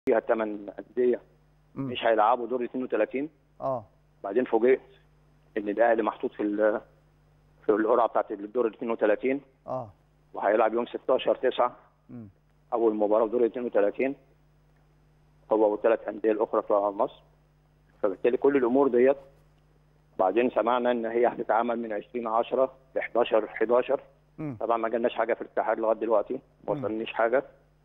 فيها ثمان انديه مم. مش هيلعبوا دور 32 اه بعدين فوجئت ان الاهلي محطوط في ال- في القرعه بتاعت الدور 32 اه وهيلعب يوم 16 9 مم. اول مباراه في دور 32 هو والثلاث انديه الاخرى بتوع مصر فبالتالي كل الامور ديت بعدين سمعنا ان هي هتتعمل من 20 10 ل 11 11 مم. طبعا ما جالناش حاجه في الاتحاد لغايه دلوقتي ما وصلنيش حاجه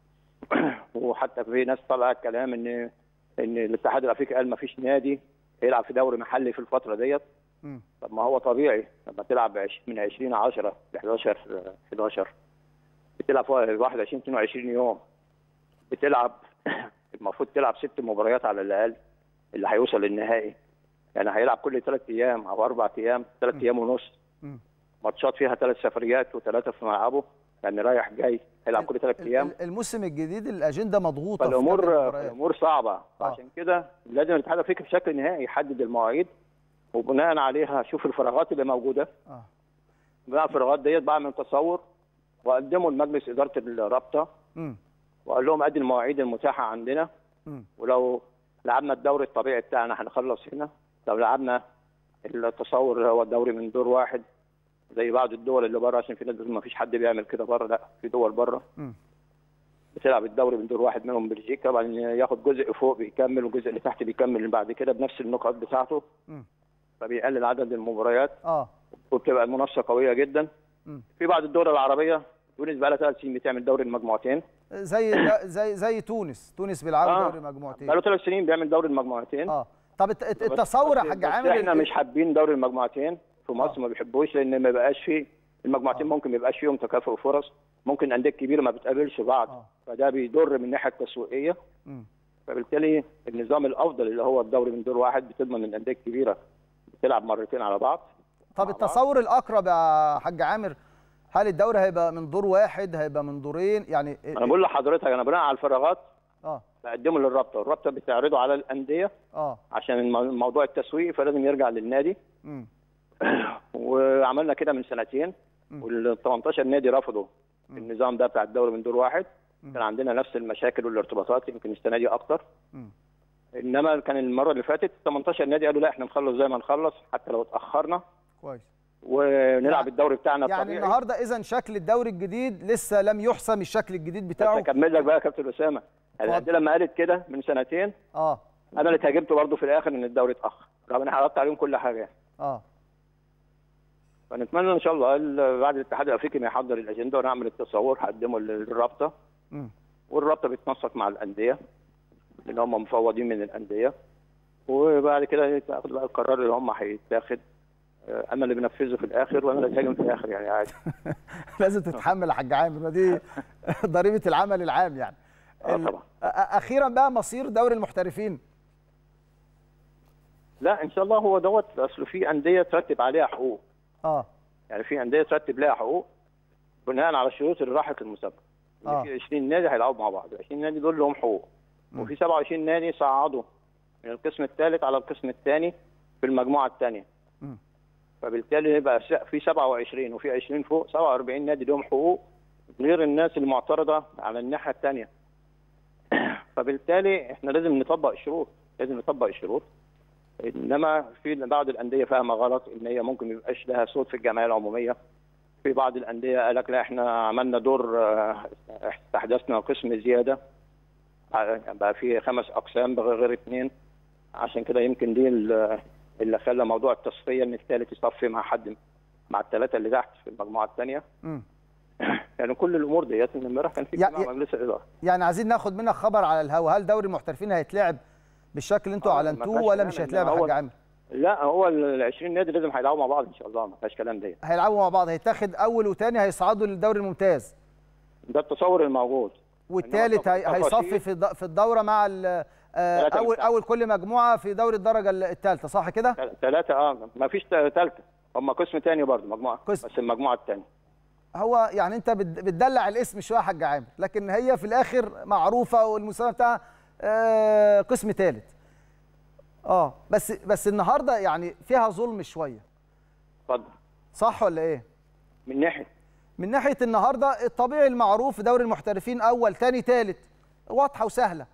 وحتى في ناس طلع كلام ان ان الاتحاد الافريقي قال ما فيش نادي هيلعب في دوري محلي في الفتره ديت مم. طب ما هو طبيعي لما تلعب بعش- من 20 10 ل 11 آه، 11 بتلعب فوق 21 22 يوم بتلعب المفروض تلعب ست مباريات على الاقل اللي هيوصل للنهائي يعني هيلعب كل ثلاث ايام او اربع ايام ثلاث ايام ونص مم. ماتشات فيها ثلاث سفريات وثلاثه في ملعبه يعني رايح جاي هيلعب كل ثلاث ال- ايام ال- الموسم الجديد الاجنده مضغوطه في كل فالامور المباريات. الامور صعبه عشان كده لازم الاتحاد الافريقي بشكل نهائي يحدد المواعيد وبناء عليها اشوف الفراغات اللي موجوده اه بقى الفراغات ديت بعمل تصور واقدمه لمجلس اداره الرابطه مم. واقول لهم ادي المواعيد المتاحه عندنا مم. ولو لعبنا الدوري الطبيعي بتاعنا هنخلص هنا لو لعبنا التصور اللي هو الدوري من دور واحد زي بعض الدول اللي بره عشان في ناس بتقول ما فيش حد بيعمل كده بره لا في دول بره مم. بتلعب الدوري من دور واحد منهم بلجيكا بعدين ياخد جزء فوق بيكمل والجزء اللي تحت بيكمل بعد كده بنفس النقاط بتاعته مم. فبيقلل عدد المباريات اه وبتبقى المنافسه قويه جدا مم. في بعض الدول العربيه تونس بقى لها ثلاث سنين بتعمل دوري المجموعتين زي دا- زي زي تونس تونس بيلعبوا آه. دوري مجموعتين بقى له ثلاث سنين بيعمل دوري المجموعتين اه طب الت- الت- بس- التصور يا بس- حاج بس عامر احنا ال- مش حابين دوري المجموعتين في مصر آه. ما بيحبوش لان ما بقاش فيه المجموعتين ممكن ما يبقاش فيهم تكافؤ فرص ممكن انديه كبيره ما بتقابلش بعض آه. فده بيضر من الناحيه التسويقيه مم. فبالتالي النظام الافضل اللي هو الدوري من دور واحد بتضمن الانديه الكبيره بتلعب مرتين على بعض طب مع بعض. التصور الاقرب يا حاج عامر هل الدوري هيبقى من دور واحد هيبقى من دورين يعني انا بقول لحضرتك انا بناء على الفراغات اه بقدمه للرابطه الرابطه بتعرضه على الانديه اه عشان الم- الموضوع التسويقي فلازم يرجع للنادي مم. وعملنا كده من سنتين مم. وال 18 نادي رفضوا النظام ده بتاع الدوري من دور واحد مم. كان عندنا نفس المشاكل والارتباطات يمكن السنه دي اكتر مم. انما كان المره اللي فاتت 18 نادي قالوا لا احنا نخلص زي ما نخلص حتى لو اتاخرنا كويس ونلعب يعني- الدوري بتاعنا يعني الطبيعي النهارده اذا شكل الدوري الجديد لسه لم يحسم الشكل الجديد بس بتاعه اكمل لك بقى يا كابتن اسامه اتفضل. الانديه لما قالت كده من سنتين اه انا اللي اتهاجمت برضه في الاخر ان الدوري اتاخر رغم ان انا عرضت عليهم كل حاجه اه فنتمنى ان شاء الله ال- بعد الاتحاد الافريقي ما يحضر الاجنده ونعمل التصور هقدمه للرابطه مم. والرابطه بتنسق مع الانديه لان هم مفوضين من الانديه وبعد كده تاخد بقى القرار اللي هم هيتاخد آه، انا اللي بنفذه في الاخر وانا اللي اتهاجم في الاخر يعني عادي لازم تتحمل يا حاج عامر ما دي ضريبه العمل العام يعني اه ال- طبعا أ- أ- اخيرا بقى مصير دوري المحترفين لا ان شاء الله هو دوت اصل في انديه ترتب عليها حقوق اه يعني في انديه ترتب لها حقوق بناء على الشروط اللي راحت المسابقه إن آه. في 20 نادي هيلعبوا مع بعض ال 20 نادي دول لهم حقوق مم. وفي 27 نادي صعدوا من القسم الثالث على القسم الثاني في المجموعه الثانيه مم. فبالتالي يبقى س- في 27 وفي 20 فوق 47 نادي لهم حقوق غير الناس المعترضه على الناحيه الثانيه فبالتالي احنا لازم نطبق الشروط لازم نطبق الشروط انما في بعض الانديه فاهمه غلط ان هي ممكن ما يبقاش لها صوت في الجمعيه العموميه في بعض الانديه قال لك لا احنا عملنا دور آه، استحدثنا قسم زياده آه، بقى في خمس اقسام غير غير اثنين عشان كده يمكن دي ال- اللي خلى موضوع التصفيه ان الثالث يصفي مع حد مع الثلاثه اللي تحت في المجموعه الثانيه مم. يعني كل الامور ديت من امبارح كان في يا- اجتماع يا- مجلس الاداره يعني عايزين ناخد منك خبر على الهوا هل دوري المحترفين هيتلعب بالشكل اللي انتوا آه، ما اعلنتوه فيهاش ولا كلام مش إن هيتلعب يا هو- حاج عامر لا هو ال 20 نادي لازم هيلعبوا مع بعض ان شاء الله ما فيهاش كلام ديت هيلعبوا مع بعض هيتاخد اول وثاني هيصعدوا للدوري الممتاز ده التصور الموجود والثالث هي- إنما هيصفي التفاصيل- في الد- في الدوره مع ال- آه، ثلاثة اول بالفعل. اول كل مجموعه في دوري الدرجه الثالثه صح كده ثلاثه اه ما فيش ثالثه هم قسم ثاني برضه مجموعه قسم. بس المجموعه الثانيه هو يعني انت بت- بتدلع الاسم شويه يا حاج عامر لكن هي في الاخر معروفه والمسمى بتاعها آه، قسم ثالث اه بس بس النهارده يعني فيها ظلم شويه اتفضل صح ولا ايه من ناحيه من ناحيه النهارده الطبيعي المعروف في دوري المحترفين اول ثاني ثالث واضحه وسهله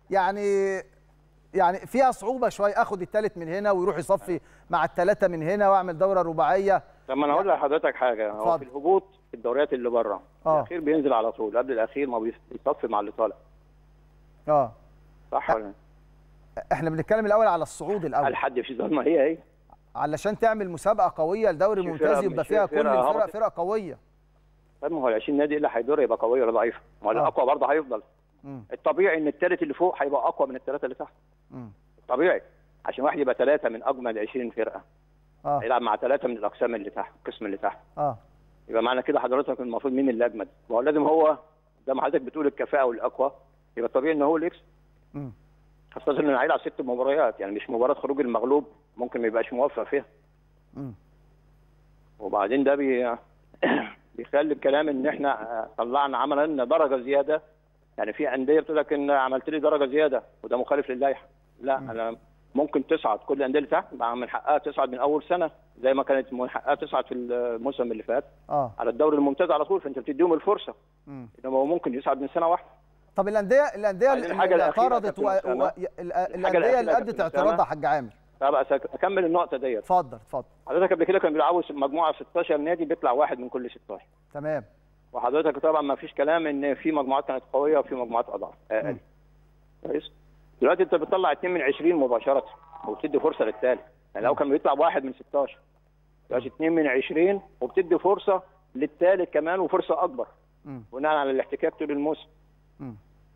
يعني يعني فيها صعوبه شويه اخد الثالث من هنا ويروح يصفي مع الثلاثه من هنا واعمل دوره رباعيه طب ما انا اقول لحضرتك حاجه هو اتفضل. في الهبوط في الدوريات اللي بره آه. الاخير بينزل على طول قبل الاخير ما بيصفي مع اللي طالع اه صح ولا احنا بنتكلم الاول على الصعود الاول الحد في ظلمه هي هي علشان تعمل مسابقه قويه لدوري مش ممتاز فرقة- يبقى مش فيها كل فرقة الفرق هبطت. فرق قويه طب ما هو ال 20 نادي اللي هيدور يبقى قويه ولا ضعيفه ما هو آه. الاقوى برضه هيفضل مم. الطبيعي ان الثالث اللي فوق هيبقى اقوى من الثلاثه اللي تحت مم. طبيعي عشان واحد يبقى ثلاثه من اجمل 20 فرقه اه هيلعب مع ثلاثه من الاقسام اللي تحت القسم اللي تحت اه يبقى معنى كده حضرتك المفروض مين اللي اجمد ما هو لازم هو زي ما حضرتك بتقول الكفاءه والاقوى يبقى طبيعي ان هو اللي يكسب مم. خاصه انه هيلعب ست مباريات يعني مش مباراه خروج المغلوب ممكن ما يبقاش موفق فيها مم. وبعدين ده بي... بيخلي الكلام ان احنا طلعنا عملنا لنا درجه زياده يعني في انديه بتقول لك ان عملت لي درجه زياده وده مخالف للائحه لا انا ممكن تصعد كل الانديه اللي تحت مع من حقها تصعد من اول سنه زي ما كانت من حقها تصعد في الموسم اللي فات اه على الدوري الممتاز على طول فانت بتديهم الفرصه مم. انما هو ممكن يصعد من سنه واحده طب الانديه الانديه بعدين اللي الحاجة اللي الأخيرة يا اعترضت كابتن و... أسامة. و... ال- الانديه الأخيرة اللي يا ادت كابتن اعتراضها أسامة. حاج عامر طب أسك- اكمل النقطه ديت اتفضل اتفضل حضرتك قبل كده كانوا بيلعبوا مجموعه 16 نادي بيطلع واحد من كل 16 تمام وحضرتك طبعا ما فيش كلام ان في مجموعات كانت قويه وفي مجموعات اضعف اقل كويس دلوقتي انت بتطلع 2 من 20 مباشره وبتدي فرصه للثالث يعني لو كان بيطلع واحد من 16 دلوقتي 2 من 20 وبتدي فرصه للثالث كمان وفرصه اكبر مم. بناء على الاحتكاك طول الموسم مم.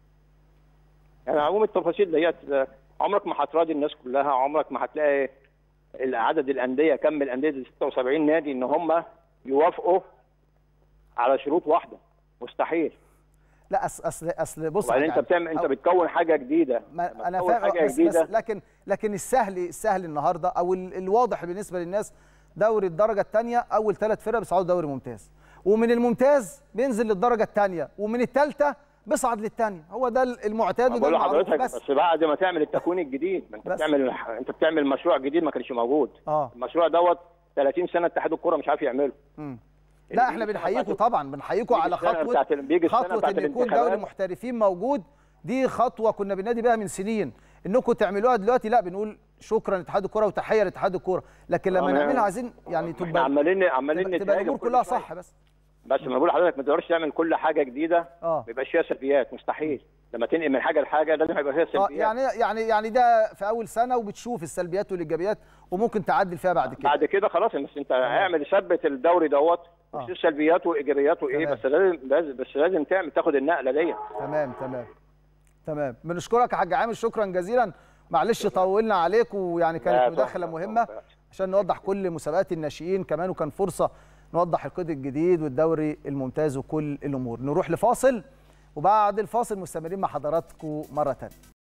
يعني عموم التفاصيل ديت عمرك ما هتراضي الناس كلها عمرك ما هتلاقي عدد الانديه كم الانديه دي 76 نادي ان هم يوافقوا على شروط واحده مستحيل لا اصل اصل اصل بص وبعدين حاج انت بتعمل انت عامر. بتكون حاجه جديده لما ما انا تكون فاهم حاجه بس, بس جديده لكن لكن السهل السهل النهارده او ال- الواضح بالنسبه للناس دوري الدرجه الثانيه اول ثلاث فرق بيصعدوا دوري ممتاز ومن الممتاز بينزل للدرجه الثانيه ومن الثالثه بيصعد للثانيه هو ده المعتاد وده بقول المعروف لحضرتك بس بس بعد ما تعمل التكوين الجديد ما انت بس. بتعمل انت بتعمل مشروع جديد ما كانش موجود اه المشروع دوت 30 سنه اتحاد الكوره مش عارف يعمله مم. يعني لا احنا بيجي السنة بنحييكم بتاعت- طبعا بنحييكم بيجي على السنة خطوه بتاعت ال- بيجي السنة خطوه بتاعت ان يكون الانتخابات. دوري محترفين موجود دي خطوه كنا بننادي بيها من سنين انكم تعملوها دلوقتي لا بنقول شكرا لاتحاد الكوره وتحيه لاتحاد الكوره لكن لما آه، نعملها ما- عايزين يعني احنا تبقى عمالين عمالين تبقى نتهاجم الامور كل كلها شوية. صح بس بس ما بقول لحضرتك ما تقدرش تعمل كل حاجه جديده اه ما يبقاش فيها سلبيات مستحيل لما تنقل من حاجه لحاجه لازم يبقى فيها اه سلبيات يعني يعني يعني ده في اول سنه وبتشوف السلبيات والايجابيات وممكن تعدل فيها بعد كده بعد كده خلاص بس انت اعمل ثبت الدوري دوت آه. وشوف سلبياته وايجابياته ايه تمام. بس لازم لازم بس لازم تعمل تاخد النقله دي تمام تمام تمام بنشكرك يا حاج عامر شكرا جزيلا معلش طولنا عليك ويعني لا، كانت طبعاً، مداخله طبعاً. مهمه عشان نوضح كل مسابقات الناشئين كمان وكان فرصه نوضح القيد الجديد والدوري الممتاز وكل الامور نروح لفاصل وبعد الفاصل مستمرين مع حضراتكم مره ثانيه